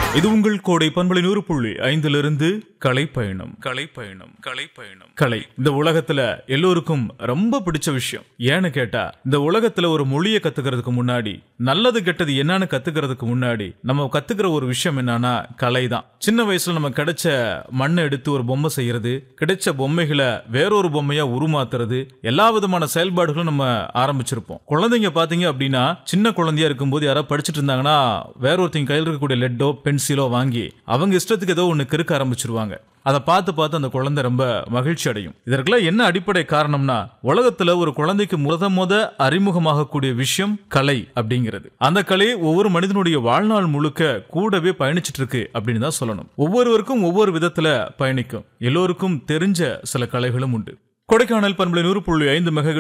இது உங்கள் கோடை பண்பலை நூறு புள்ளி ஐந்திலிருந்து கலை பயணம் கலை பயணம் கலை பயணம் கலை இந்த உலகத்துல எல்லோருக்கும் ரொம்ப பிடிச்ச விஷயம் ஏன்னு கேட்டா இந்த உலகத்துல ஒரு மொழியை கத்துக்கிறதுக்கு முன்னாடி நல்லது கெட்டது என்னன்னு கத்துக்கிறதுக்கு முன்னாடி நம்ம கத்துக்கிற ஒரு விஷயம் என்னன்னா கலை தான் சின்ன வயசுல நம்ம கிடைச்ச மண்ணை எடுத்து ஒரு பொம்மை செய்யறது கிடைச்ச பொம்மைகளை வேறொரு பொம்மையா உருமாத்துறது எல்லா விதமான செயல்பாடுகளும் நம்ம ஆரம்பிச்சிருப்போம் குழந்தைங்க பாத்தீங்க அப்படின்னா சின்ன குழந்தையா இருக்கும்போது யாராவது படிச்சுட்டு இருந்தாங்கன்னா வேற ஒருத்தங்க கையில் இருக்கக்கூடிய லெட்டோ பென்சிலோ வாங்கி அவங்க இஷ்டத்துக்கு ஏதோ ஒன்று கிறுக்க ஆரம்பிச்சிருவாங்க அதை பார்த்து பார்த்து அந்த குழந்தை ரொம்ப மகிழ்ச்சி அடையும் இதற்கெல்லாம் என்ன அடிப்படை காரணம்னா உலகத்துல ஒரு குழந்தைக்கு முத முத அறிமுகமாகக்கூடிய விஷயம் கலை அப்படிங்கிறது அந்த கலை ஒவ்வொரு மனிதனுடைய வாழ்நாள் முழுக்க கூடவே பயணிச்சிட்டு இருக்கு அப்படின்னு தான் சொல்லணும் ஒவ்வொருவருக்கும் ஒவ்வொரு விதத்துல பயணிக்கும் எல்லோருக்கும் தெரிஞ்ச சில கலைகளும் உண்டு கொடைக்கானல் பண்பலை நூறு புள்ளி ஐந்து மெகா